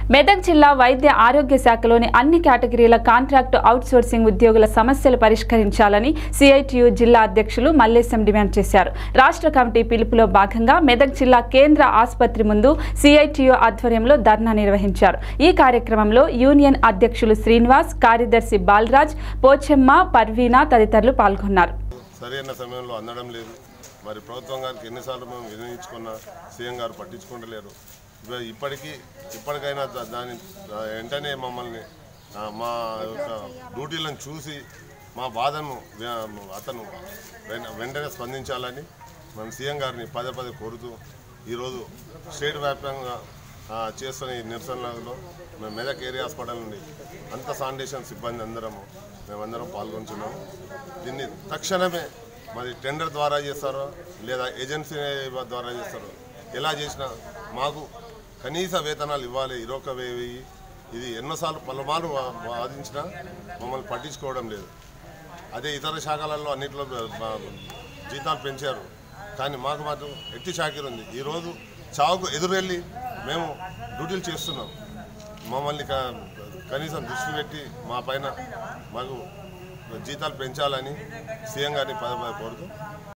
మెదక్ జిల్లా వైద్య ఆరోగ్య శాఖలోని అన్ని కేటగిరీల కాంట్రాక్టు అవుట్సోర్సింగ్ ఉద్యోగుల సమస్యలు పరిష్కరించాలని సిఐటియు జిల్లా అధ్యక్షులు మల్లేశం డిమాండ్ చేశారు రాష్ట్ర కమిటీ పిలుపులో భాగంగా మెదక్ జిల్లా కేంద్ర ఆసుపత్రి ముందు సిఐటియు ఆధ్వర్యంలో ధర్నా నిర్వహించారు ఈ కార్యక్రమంలో యూనియన్ అధ్యక్షులు శ్రీనివాస్ కార్యదర్శి బాలరాజ్ పోచెమ్మ పర్వీనా తదితరులు పాల్గొన్నారు సరైన సమయంలో అందడం లేదు మరి ప్రభుత్వం గారికి ఎన్నిసార్లు మేము వినియోగించుకున్నా సీఎం గారు పట్టించుకుంటలేరు ఇవ- ఇప్పటికీ ఇప్పటికైనా దా- దాని దా- వెంటనే మమ్మల్ని ఆ, మా యొక్క డ్యూటీలను చూసి మా బాధను వ్య- అతను వెం- వెంటనే స్పందించాలని మనం సీఎం గారిని పదే పదే కోరుతూ ఈరోజు స్టేట్ వ్యాప్తంగా ఆ, చేస్తున్న ఈ నిరసనలో మేము మెదక్ ఏరియా హాస్పిటల్ నుండి అంత శానిటేషన్ సిబ్బంది అందరము మేమందరం పాల్గొంటున్నాము దీన్ని తక్షణమే మరి టెండర్ ద్వారా చేస్తారో లేదా ఏజెన్సీ ద్వారా చేస్తారో ఎలా చేసినా మాకు కనీస వేతనాలు ఇవ్వాలి ఇరొక వెయ్యి ఇది ఎన్నోసార్లు పలుమార్లు వా- వాదించినా మమ్మల్ని పట్టించుకోవడం లేదు అదే ఇతర శాఖలలో అన్నింటిలో బ- బ- జీతాలు పెంచారు కానీ మాకు మాత్రం ఎట్టి చాకిరి ఉంది ఈరోజు చావుకు ఎదురెళ్ళి మేము డ్యూటీలు చేస్తున్నాం మమ్మల్ని క- కనీసం దృష్టి పెట్టి మా పైన మాకు జీతాలు పెంచాలని సీఎం గారిని పదే పదే కోరుతూ